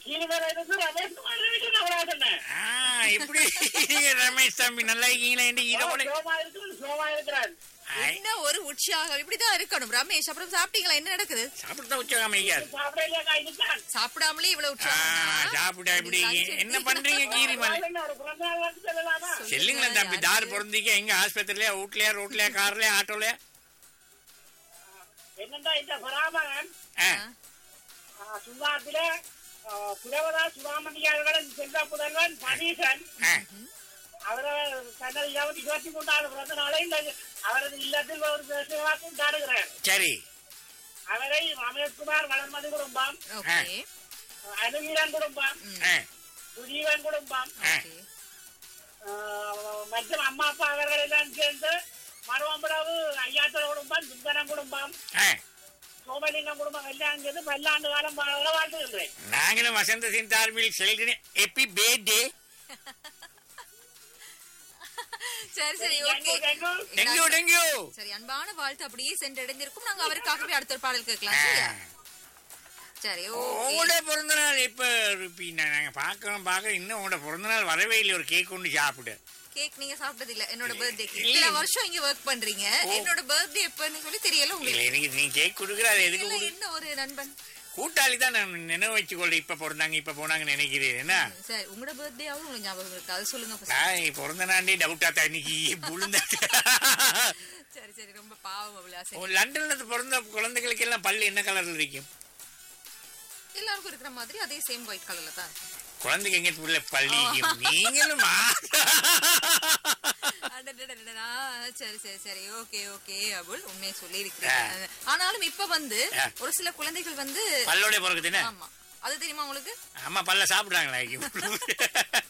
கீழ்வேலை இருந்து ரமேஷ் குமார் வீட்டு நவராசன் ஆ, எப்படி ரமேஷ் தம்பி நல்லா இருக்கீங்களா என்ன ஈர போல சோமா இருக்கிறது சோமா இருக்கிறான் ஐ, என்ன ஒரு உற்சாகம் இப்படிதான் இருக்கணும் ரமேஷ் அப்புறம் சாப்பிட்டீங்களா என்ன நடக்குது சாப்பிட்டுதான் உச்சகம் ஐயா சாப்பிடலையா காய்ச்சான் சாப்பிடாமலே இவ்வளவு ஆ, உற்சாகம் சாப்பிட்டா இப்படி என்ன பண்றீங்க கீரி மலை ஒரு பிறந்த நாள் வந்து சொல்லலாமா செல்லுங்களேன் தம்பி தார் பிறந்தீங்க எங்க ஆஸ்பத்திரிலயா வீட்லயா ரோட்லயா கார்லயா ஆட்டோலயா என்னண்டா இந்த பராமரன் ஆ, சும்மாத்தில புலவரா சுவாமணியாளர்கள் செல்வ புதல்வன் சதீசன் ஆ, அவரை தனது இருபத்தி இருபத்தி மூன்றாவது பிறந்த நாளை இந்த அவரது இல்லத்தில் ஒரு விசேஷமாக கொண்டாடுகிறார் சரி அவரை ரமேஷ்குமார் வளர்மதி குடும்பம் ஓகே அனுவீரன் குடும்பம் ஆ, சுஜீவன் குடும்பம் ஆ. ஓகே ஆஹ், மற்றும் அம்மா அப்பா அவர்கள் எல்லாம் சேர்ந்து மருவம்புறவு ஐயாத்தர் குடும்பம் சுந்தரம் குடும்பம் ஆ. சோமலிங்கம் குடும்பம் எல்லாம் சேர்ந்து பல்லாண்டு காலம் வாழ வாழ்த்துகின்றேன் நாங்களும் வசந்த சிங் தார்மில் செல்கிறேன் எப்பி பேர்டே சரி சரி ஓகே தேங்க்யூ டெங்கு டெங்கு சரி அன்பான வாழ்த்து அப்படியே சென்றடைந்திருக்கும் நாங்க அவருக்காகவே அடுத்த ஒரு பாடல் கேட்கலாம் சரியா சரி ஓகே உங்களோட பிறந்த நாள் எப்ப இருப்பீங்க நாங்க பாக்கிறோம் பாக்கிறோம் இன்னும் உங்களோட பிறந்த நாள் வரவே இல்லை ஒரு கேக் கொண்டு சாப்பிடு கேக் நீங்க சாப்பிட்டது இல்ல என்னோட பர்த்டேக்கு இல்ல. இத்தனை வருஷம் இங்க ஒர்க் பண்றீங்க என்னோட பர்த்டே எப்பன்னு சொல்லி தெரியல இல்ல உங்களுக்கு எனக்கு நீ கேக் கொடுக்குற அது எதுக்கு இல்ல கொடு- என்ன ஒரு நண்பன் கூட்டாளி தான் நான் நினைவு வச்சுக்கொள்ள இப்ப பிறந்தாங்க இப்ப போனாங்க நினைக்கிறேன் என்ன சரி உங்களோட பர்த்டேயாவது உங்களுக்கு ஞாபகம் இருக்கு அது சொல்லுங்க first. நான் பிறந்த நாண்டே டவுட்டா தான் இன்னைக்கு புழுந்த சரி சரி ரொம்ப பாவம் அவ்வளவு சரி லண்டன்ல பிறந்த குழந்தைகளுக்கு எல்லாம் பல்லு என்ன கலர்ல இருக்கும் எல்லாருக்கும் இருக்கிற மாதிரி அதே சேம் ஒயிட் கலர்ல தான் இருக்கு. குழந்தைக்கு எங்க உள்ள பள்ளி நீங்களும் அடடடடடா. சரி சரி சரி ஓகே ஓகே அபுல் உண்மையை சொல்லி இருக்கிறீங்க ஆனாலும் இப்ப வந்து ஆ. ஒரு சில குழந்தைகள் வந்து பல்லோட பிறகுதுன்னு ஆமா அது தெரியுமா உங்களுக்கு ஆமா பல்ல சாப்பிடுறாங்களா